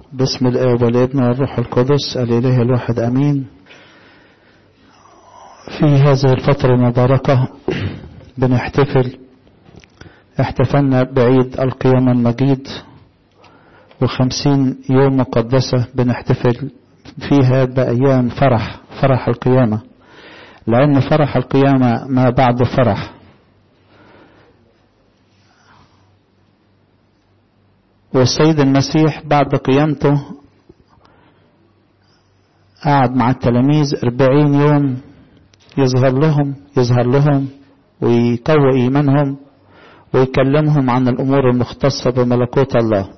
باسم الآب والابن والروح القدس الإله الواحد أمين في هذه الفترة المباركة بنحتفل احتفلنا بعيد القيامة المجيد وخمسين يوم مقدسة بنحتفل فيها بأيام فرح فرح القيامة لأن فرح القيامة ما بعد فرح والسيد المسيح بعد قيامته قعد مع التلاميذ أربعين يوم يظهر لهم يظهر لهم ويقوي إيمانهم ويكلمهم عن الأمور المختصة بملكوت الله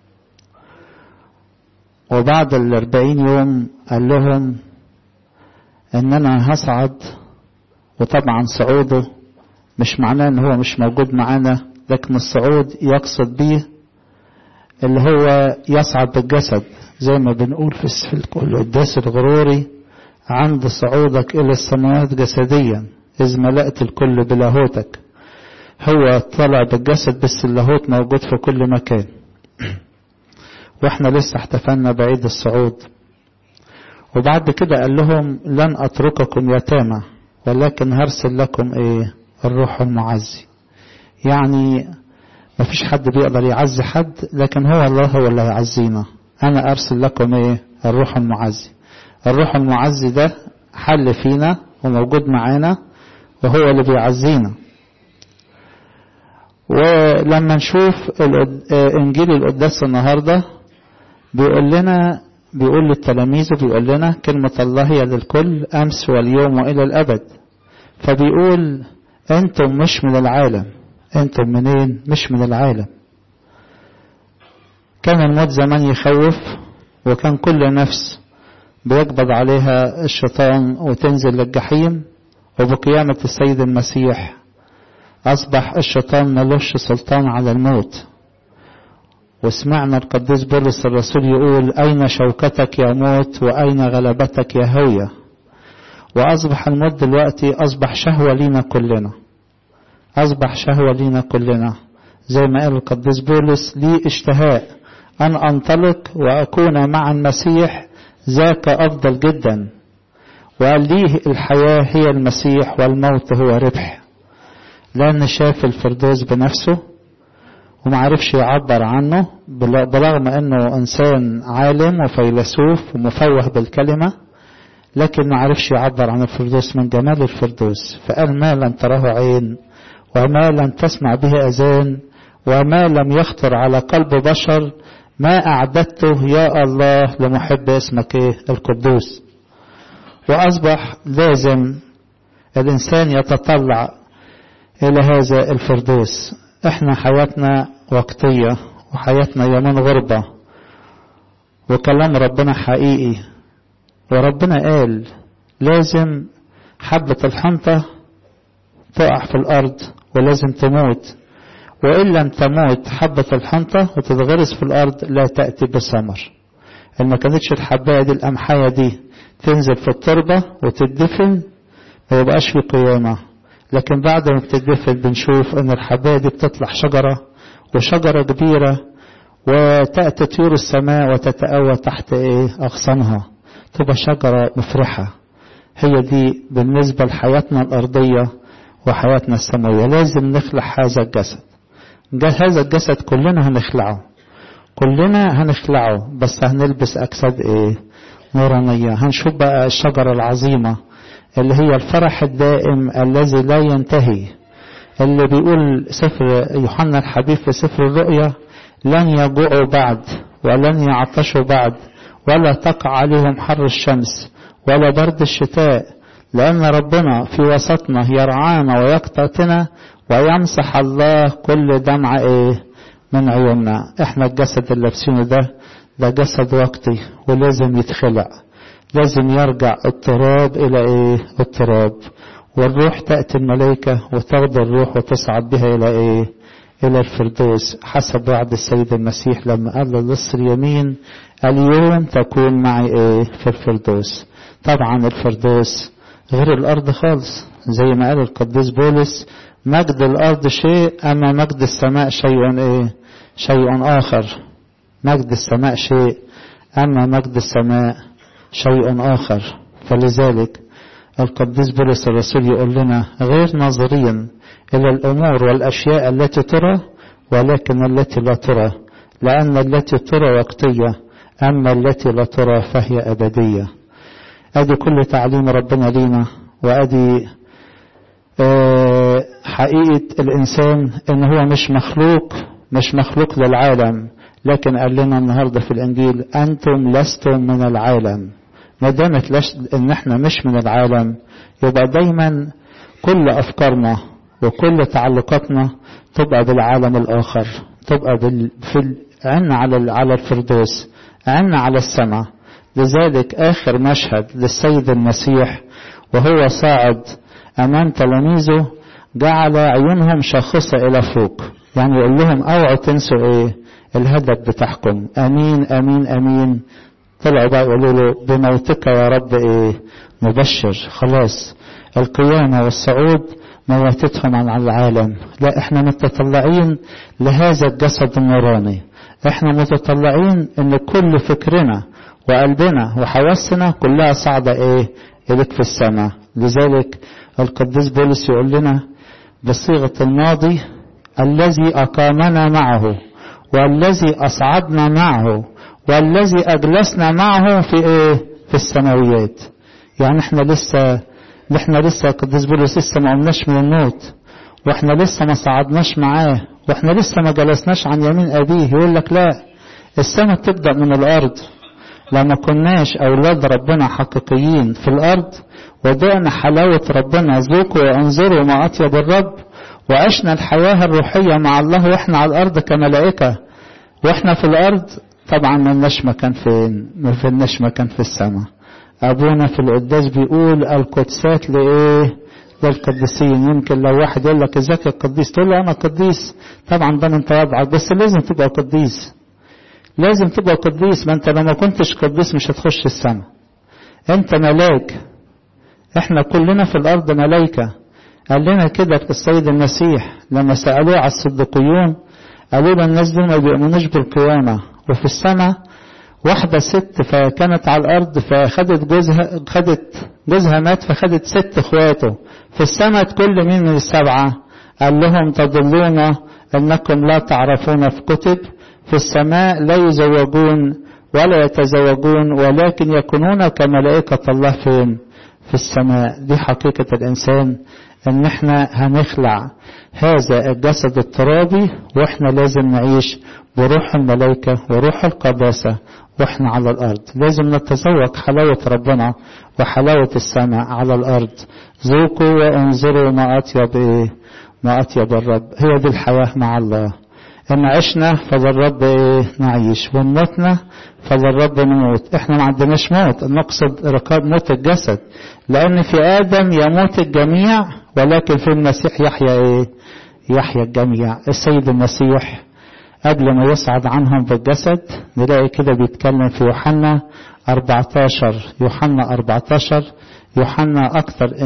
وبعد الأربعين يوم قال لهم إن أنا هصعد وطبعا صعوده مش معناه إن هو مش موجود معانا لكن الصعود يقصد بيه اللي هو يصعد بالجسد زي ما بنقول في القداس الغروري عند صعودك إلى السماوات جسديا إذ ملأت الكل بلاهوتك هو طلع بالجسد بس اللاهوت موجود في كل مكان واحنا لسه احتفلنا بعيد الصعود وبعد كده قال لهم لن اترككم يتامى ولكن هرسل لكم ايه الروح المعزي يعني ما فيش حد بيقدر يعزي حد لكن هو الله هو اللي هيعزينا انا ارسل لكم ايه الروح المعزي الروح المعزي ده حل فينا وموجود معانا وهو اللي بيعزينا ولما نشوف انجيل القداس النهارده بيقول لنا بيقول للتلاميذ بيقول لنا كلمة الله هي للكل أمس واليوم وإلى الأبد فبيقول أنتم مش من العالم أنتم منين مش من العالم كان الموت زمان يخوف وكان كل نفس بيقبض عليها الشيطان وتنزل للجحيم وبقيامة السيد المسيح أصبح الشيطان ملوش سلطان على الموت وسمعنا القديس بولس الرسول يقول أين شوكتك يا موت وأين غلبتك يا هوية وأصبح الموت دلوقتي أصبح شهوة لينا كلنا أصبح شهوة لينا كلنا زي ما قال القديس بولس لي اشتهاء أن أنطلق وأكون مع المسيح ذاك أفضل جدا وقال لي الحياة هي المسيح والموت هو ربح لأن شاف الفردوس بنفسه ومعرفش يعبر عنه برغم أنه إنسان عالم وفيلسوف ومفوه بالكلمة لكن معرفش يعبر عن الفردوس من جمال الفردوس فقال ما لم تراه عين وما لم تسمع به أذان وما لم يخطر على قلب بشر ما أعددته يا الله لمحب اسمك القدوس وأصبح لازم الإنسان يتطلع إلى هذا الفردوس احنا حياتنا وقتية وحياتنا يومين غربة وكلام ربنا حقيقي وربنا قال لازم حبة الحنطة تقع في الأرض ولازم تموت وإن لم تموت حبة الحنطة وتتغرس في الأرض لا تأتي بثمر ما كانتش الحباية دي القمحية دي تنزل في التربة وتدفن ما يبقاش في قيامة لكن بعد ما بتدفن بنشوف ان الحباية دي بتطلع شجرة وشجرة كبيرة وتأتي طيور السماء وتتأوى تحت ايه أغصانها تبقى شجرة مفرحة هي دي بالنسبة لحياتنا الأرضية وحياتنا السماوية لازم نخلع هذا الجسد هذا الجسد كلنا هنخلعه كلنا هنخلعه بس هنلبس أجساد ايه نورانية هنشوف بقى الشجرة العظيمة اللي هي الفرح الدائم الذي لا ينتهي اللي بيقول سفر يوحنا الحبيب في سفر الرؤيا لن يجوعوا بعد ولن يعطشوا بعد ولا تقع عليهم حر الشمس ولا برد الشتاء لأن ربنا في وسطنا يرعانا ويقتاتنا ويمسح الله كل دمعة إيه من عيوننا إحنا الجسد اللي لابسينه ده ده جسد وقتي ولازم يتخلع لازم يرجع التراب إلى إيه التراب والروح تأتي الملائكة وتاخد الروح وتصعد بها إلى إيه إلى الفردوس حسب وعد السيد المسيح لما قال للص اليمين اليوم تكون معي إيه في الفردوس طبعا الفردوس غير الأرض خالص زي ما قال القديس بولس مجد الأرض شيء أما مجد السماء شيء إيه شيء آخر مجد السماء شيء أما مجد السماء شيء آخر فلذلك القديس بولس الرسول يقول لنا غير ناظرين إلى الأمور والأشياء التي ترى ولكن التي لا ترى لأن التي ترى وقتية أما التي لا ترى فهي أبدية أدي كل تعليم ربنا لينا وأدي حقيقة الإنسان إن هو مش مخلوق مش مخلوق للعالم لكن قال لنا النهاردة في الإنجيل أنتم لستم من العالم ما دامت إن إحنا مش من العالم يبقى دايما كل أفكارنا وكل تعلقاتنا تبقى بالعالم الآخر تبقى بال... في عنا على على الفردوس عنا على السماء لذلك آخر مشهد للسيد المسيح وهو صاعد أمام تلاميذه جعل عيونهم شاخصة إلى فوق يعني يقول لهم اوعوا تنسوا إيه الهدف بتاعكم أمين أمين أمين طلعوا بقى يقولوا له بموتك يا رب إيه مبشر خلاص القيامة والصعود موتتهم عن العالم لا احنا متطلعين لهذا الجسد النوراني احنا متطلعين ان كل فكرنا وقلبنا وحواسنا كلها صاعدة ايه اليك في السماء لذلك القديس بولس يقول لنا بصيغة الماضي الذي أقامنا معه والذي أصعدنا معه والذي أجلسنا معه في إيه؟ في السماويات يعني احنا لسه احنا لسه القديس بولس لسه ما قمناش من الموت واحنا لسه ما صعدناش معاه واحنا لسه ما جلسناش عن يمين أبيه يقول لك لا السماء تبدأ من الأرض لما كناش أولاد ربنا حقيقيين في الأرض ودقنا حلاوة ربنا ذوقوا وانظروا ما أطيب الرب وعشنا الحياة الروحية مع الله وإحنا على الأرض كملائكة وإحنا في الأرض طبعا ملناش مكان فين ما فيناش مكان في السماء أبونا في القداس بيقول القدسات لإيه للقديسين يمكن لو واحد يقول لك ازيك يا قديس تقول له أنا قديس طبعا ده من تواضعك بس لازم تبقى قديس لازم تبقى قديس ما انت لو ما كنتش قديس مش هتخش السماء انت ملاك احنا كلنا في الارض ملايكة قال لنا كده السيد المسيح لما سألوه على الصديقيون قالوا له الناس دول ما بيؤمنوش بالقيامة وفي السماء واحدة ست فكانت على الأرض فخدت جوزها خدت جوزها مات فخدت ست اخواته في السماء كل مين من السبعة قال لهم تضلون أنكم لا تعرفون في كتب في السماء لا يزوجون ولا يتزوجون ولكن يكونون كملائكة الله فين في السماء دي حقيقة الإنسان ان احنا هنخلع هذا الجسد الترابي واحنا لازم نعيش بروح الملائكة وروح القداسة واحنا على الارض لازم نتذوق حلاوة ربنا وحلاوة السماء على الارض ذوقوا وانظروا ما اطيب ايه ما اطيب الرب هي دي الحياة مع الله ان عشنا فللرب ايه نعيش وان متنا فللرب نموت احنا ما عندناش موت نقصد ركاب موت الجسد لان في ادم يموت الجميع ولكن في المسيح يحيا ايه يحيا الجميع السيد المسيح قبل ما يصعد عنهم بالجسد نلاقي كده بيتكلم في يوحنا 14 يوحنا 14 يوحنا اكثر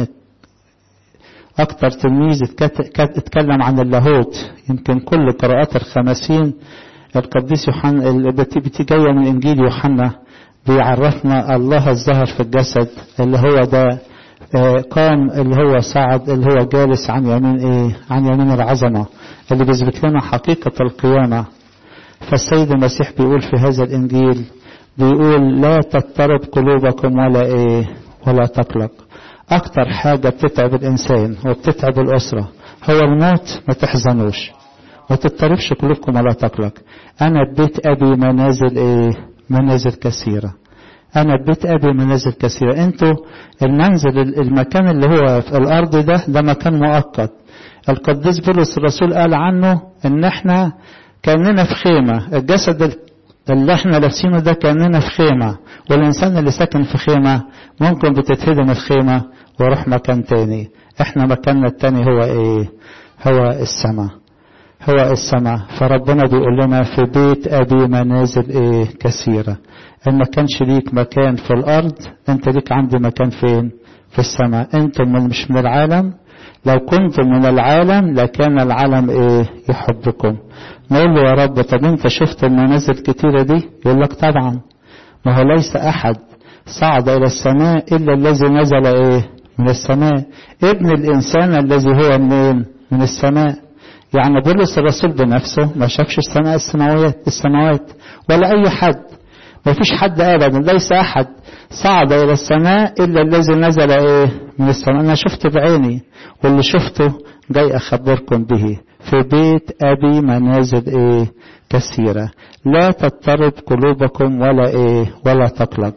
أكتر تلميذ اتكلم عن اللاهوت يمكن كل قراءات الخمسين القديس يوحنا اللي جاية من إنجيل يوحنا بيعرفنا الله الظهر في الجسد اللي هو ده قام اللي هو صعد اللي هو جالس عن يمين ايه عن يمين العظمة اللي بيثبت لنا حقيقة القيامة فالسيد المسيح بيقول في هذا الإنجيل بيقول لا تضطرب قلوبكم ولا ايه ولا تقلق أكتر حاجة بتتعب الإنسان وبتتعب الأسرة هو الموت ما تحزنوش ما تضطربش قلوبكم ولا تقلق أنا ببيت أبي منازل إيه منازل كثيرة أنا ببيت أبي منازل كثيرة أنتوا المنزل المكان اللي هو في الأرض ده ده مكان مؤقت القديس بولس الرسول قال عنه إن إحنا كأننا في خيمة الجسد اللي احنا لابسينه ده كأننا في خيمة والإنسان اللي ساكن في خيمة ممكن بتتهدم الخيمة ويروح مكان تاني احنا مكاننا التاني هو ايه هو السماء هو السماء فربنا بيقول لنا في بيت أبي منازل ايه كثيرة ان ما كانش ليك مكان في الأرض انت ليك عندي مكان فين في السماء انتم من مش من العالم لو كنتم من العالم لكان العالم ايه يحبكم نقول له يا رب طب انت شفت المنازل الكتيرة دي يقول لك طبعا ما هو ليس احد صعد الى السماء الا الذي نزل ايه من السماء ابن الانسان الذي هو منين من السماء يعني بولس الرسول بنفسه ما شافش السماء السماوات السماوات ولا اي حد ما فيش حد ابدا ليس احد صعد الى السماء الا الذي نزل ايه من السماء انا شفت بعيني واللي شفته جاي اخبركم به في بيت ابي منازل ايه كثيره لا تضطرب قلوبكم ولا ايه ولا تقلق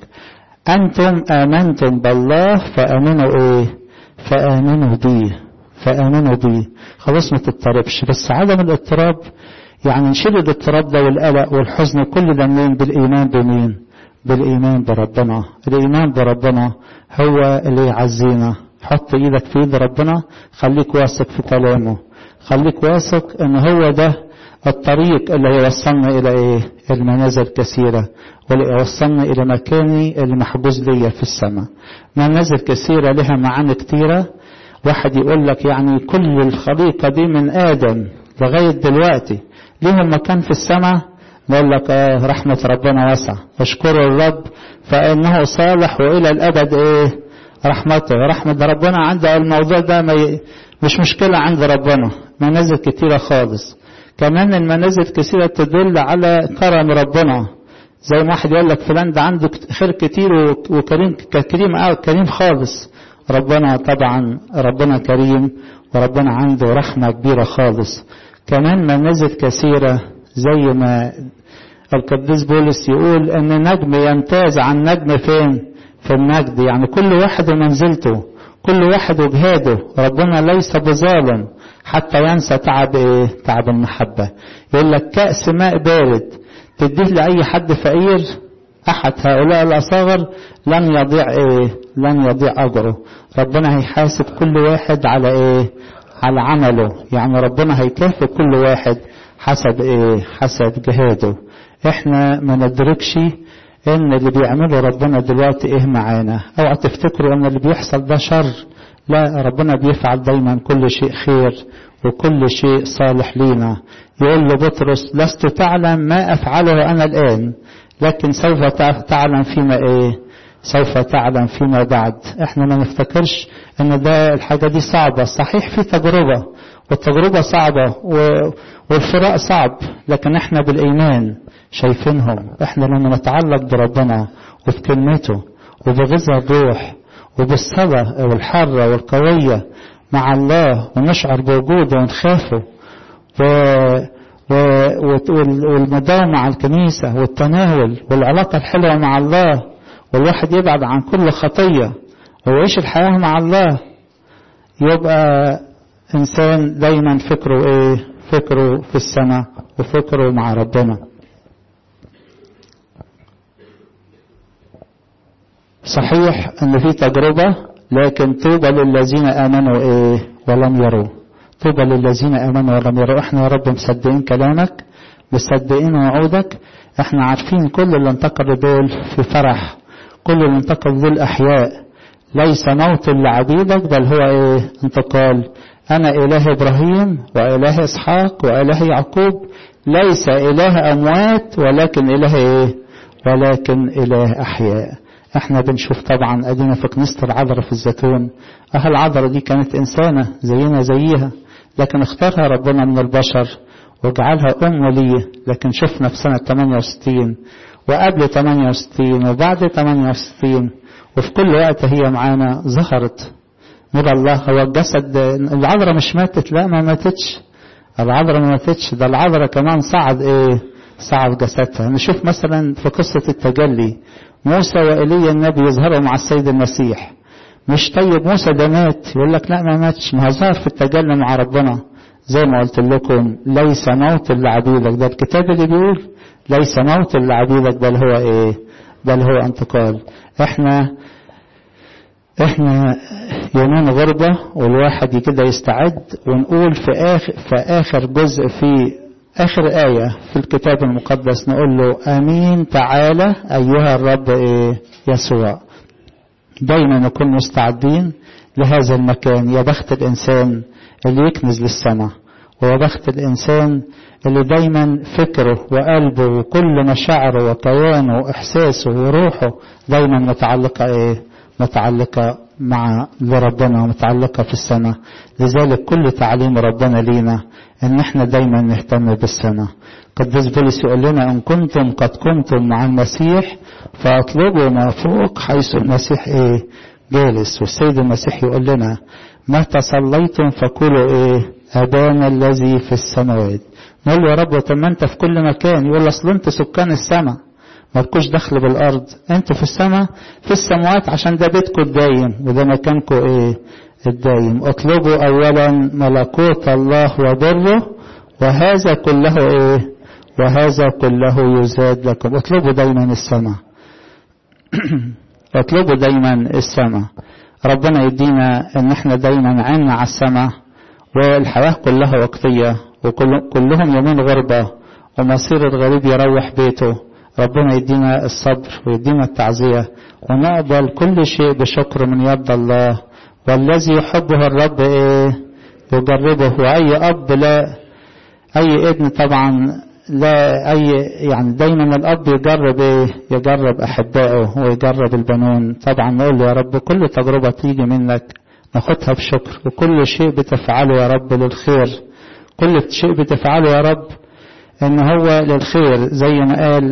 انتم امنتم بالله فامنوا ايه فامنوا بيه فامنوا بيه خلاص ما تضطربش بس عدم الاضطراب يعني نشيل الاضطراب ده والقلق والحزن كل ده منين بالايمان بمين بالايمان بربنا الايمان بربنا هو اللي يعزينا حط ايدك في ايد ربنا خليك واثق في كلامه خليك واثق ان هو ده الطريق اللي يوصلنا الى ايه المنازل كثيرة واللي يوصلنا الى مكاني اللي محجوز ليا في السماء منازل كثيرة لها معاني كتيرة واحد يقول لك يعني كل الخليقة دي من آدم لغاية دلوقتي ليهم مكان في السماء نقول لك آه رحمة ربنا واسعة اشكروا الرب فإنه صالح وإلى الأبد إيه رحمته رحمة ربنا عند الموضوع ده ما ي... مش مشكلة عند ربنا منازل كتيرة خالص كمان المنازل كثيرة تدل على كرم ربنا زي ما واحد يقول لك فلان ده عنده خير كتير وكريم كريم أو كريم خالص ربنا طبعا ربنا كريم وربنا عنده رحمة كبيرة خالص كمان منازل كثيرة زي ما القديس بولس يقول ان نجم يمتاز عن نجم فين في المجد يعني كل واحد ومنزلته كل واحد وجهاده ربنا ليس بظالم حتى ينسى تعب ايه تعب المحبة يقول لك كأس ماء بارد تديه لأي حد فقير أحد هؤلاء الأصاغر لن يضيع ايه لن يضيع أجره ربنا هيحاسب كل واحد على ايه على عمله يعني ربنا هيكافئ كل واحد حسب ايه حسب جهاده احنا ما ندركش ان اللي بيعمله ربنا دلوقتي ايه معانا اوعى تفتكروا ان اللي بيحصل ده شر لا ربنا بيفعل دايما كل شيء خير وكل شيء صالح لينا يقول له بطرس لست تعلم ما افعله انا الان لكن سوف تعلم فيما ايه سوف تعلم فيما بعد احنا ما نفتكرش ان ده الحاجة دي صعبة صحيح في تجربة والتجربة صعبة والفراق صعب لكن احنا بالايمان شايفينهم احنا لما نتعلق بربنا وفي كلمته وبغذاء الروح وبالصلاة والحرة والقوية مع الله ونشعر بوجوده ونخافه و... و... والمداومة على الكنيسة والتناول والعلاقة الحلوة مع الله والواحد يبعد عن كل خطية ويعيش الحياة مع الله يبقى إنسان دايما فكره إيه فكره في السماء وفكره مع ربنا صحيح ان في تجربة لكن طوبى للذين امنوا ايه ولم يروا طوبى للذين امنوا ولم يروا احنا يا رب مصدقين كلامك مصدقين وعودك احنا عارفين كل اللي انتقلوا دول في فرح كل اللي انتقلوا دول احياء ليس موت لعبيدك بل هو ايه انتقال انا اله ابراهيم واله اسحاق واله يعقوب ليس اله اموات ولكن اله ايه ولكن اله احياء احنا بنشوف طبعا ادينا في كنيسة العذراء في الزيتون اه العذراء دي كانت انسانة زينا زيها لكن اختارها ربنا من البشر وجعلها ام ليه لكن شفنا في سنة 68 وقبل 68 وبعد 68 وفي كل وقت هي معانا ظهرت نور الله هو الجسد العذراء مش ماتت لا ما ماتتش العذراء ما ماتتش ده العذراء كمان صعد ايه صعد جسدها نشوف مثلا في قصة التجلي موسى وإيليا النبي يظهروا مع السيد المسيح مش طيب موسى ده مات يقول لك لا ما ماتش ما ظهر في التجلي مع ربنا زي ما قلت لكم ليس موت لعبيدك ده الكتاب اللي بيقول ليس موت لعبيدك بل هو ايه بل هو انتقال احنا احنا يومين غربة والواحد كده يستعد ونقول في اخر في اخر جزء في آخر آية في الكتاب المقدس نقول له آمين تعالى أيها الرب إيه يسوع دايما نكون مستعدين لهذا المكان يا بخت الإنسان اللي يكنز للسماء ويا بخت الإنسان اللي دايما فكره وقلبه وكل مشاعره وكيانه وإحساسه وروحه دايما متعلقة إيه؟ متعلقة مع لربنا ومتعلقة في السماء لذلك كل تعليم ربنا لينا ان احنا دايما نهتم بالسماء قديس بولس يقول لنا ان كنتم قد كنتم مع المسيح فاطلبوا ما فوق حيث المسيح ايه جالس والسيد المسيح يقول لنا متى صليتم فقولوا ايه ابانا الذي في السماوات نقول له يا رب طب ما انت في كل مكان يقول اصل انت سكان السماء مالكوش دخل بالارض انتوا في السماء في السماوات عشان ده بيتكم الدايم وده مكانكم ايه الدايم اطلبوا اولا ملكوت الله وبره وهذا كله ايه وهذا كله يزاد لكم اطلبوا دايما السماء اطلبوا دايما السماء ربنا يدينا ان احنا دايما عنا على السماء والحياة كلها وقتية وكلهم يومين غربة ومصير الغريب يروح بيته ربنا يدينا الصبر ويدينا التعزية ونقبل كل شيء بشكر من يد الله والذي يحبه الرب ايه يجربه واي اب لا اي ابن طبعا لا اي يعني دايما الاب يجرب ايه يجرب احبائه ويجرب البنون طبعا نقول له يا رب كل تجربه تيجي منك ناخدها بشكر وكل شيء بتفعله يا رب للخير كل شيء بتفعله يا رب ان هو للخير زي ما قال